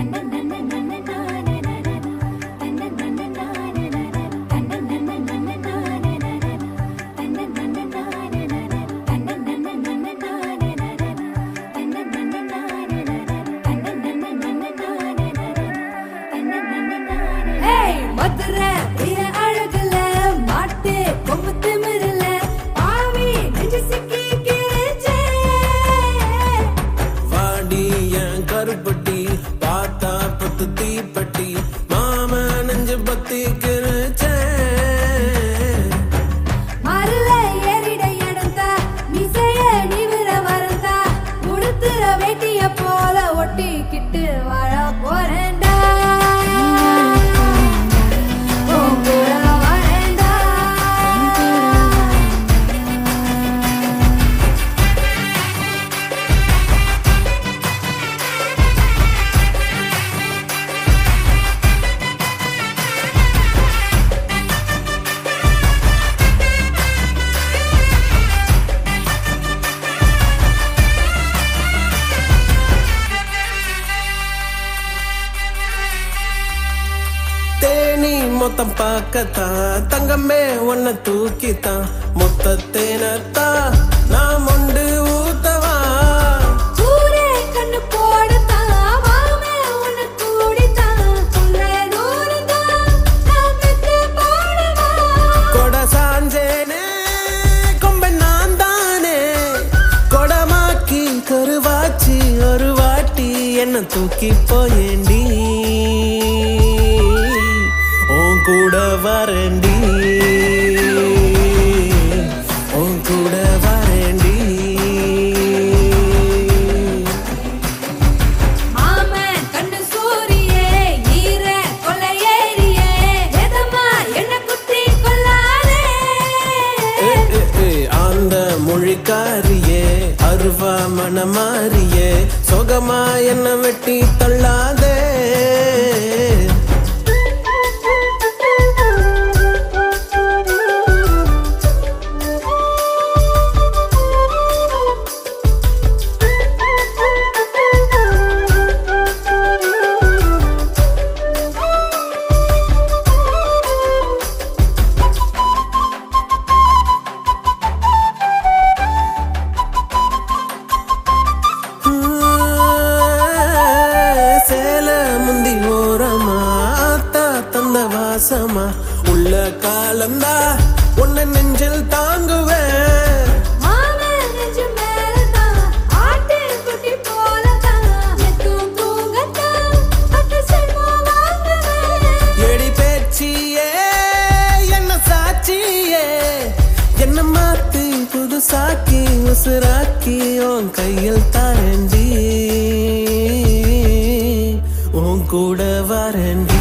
ஏய் மதுரை வீர அழகுல மாட்டு கொம்பு திமிருல பாவி நெஞ்சு சிக்கி கிழிச்சே வாடி என் கருப்பட்டி பார்த்தா பத்து தீப்பட்டி மாம நெஞ்சு பத்தி கிழிச்சேன் மருள ஏறிட இடந்தா மிசைய நிவிர வரந்தா உடுத்துற வேட்டிய போல ஒட்டிக்கிட்டு வாழ போறேன்டா உன் கூட வரேன்டா. தேனி மொத்தம் பார்க்கத்தான் தங்கமே உன்னை தூக்கித்தான் மொத்த தேனத்தான் நான் மொண்டு ஊத்தவா ஊரே கண்ணு போடத்தான், மாமே உன்னை கூடித்தான், உன்னை தூரத்தான், நான் பெத்து போடவா? கொட சாஞ்சேனே கொம்பன் நான் தானே கொடமாக்கி கருவாச்சி ஒரு வாட்டி என்ன தூக்கி போயேண்டி உன் கூட வரேண்டி உன் கூட வரேண்டி மாமன் கண்ணு சூரியே, ஈர கொள்ளையேறியே, எதம்மா என்னை குத்தி கொல்லாதே. ஏ, ஏ, ஏ, அந்த மொழிக்காரியே அருவா மனமாரியே சொகமா என்ன வெட்டி தள்ளாதே சேல முந்தி ஓரமா ஆத்தா தந்த வாசமா உள்ள காலந்தா உன்னை நெஞ்சில் தாங்குவேன் மாமன் நெஞ்சு மேலதான், ஆட்டுக்குட்டி போலதான், எத்தும் தூங்கத்தான், பட்டு செல்வம் வாங்குவேன். எடி பேச்சியே என்ன சாட்சியே என்ன மாத்தி புதுசாக்கி உசுராக்கி உன் கையில் தாரண்டி உன் கூட வரண்டி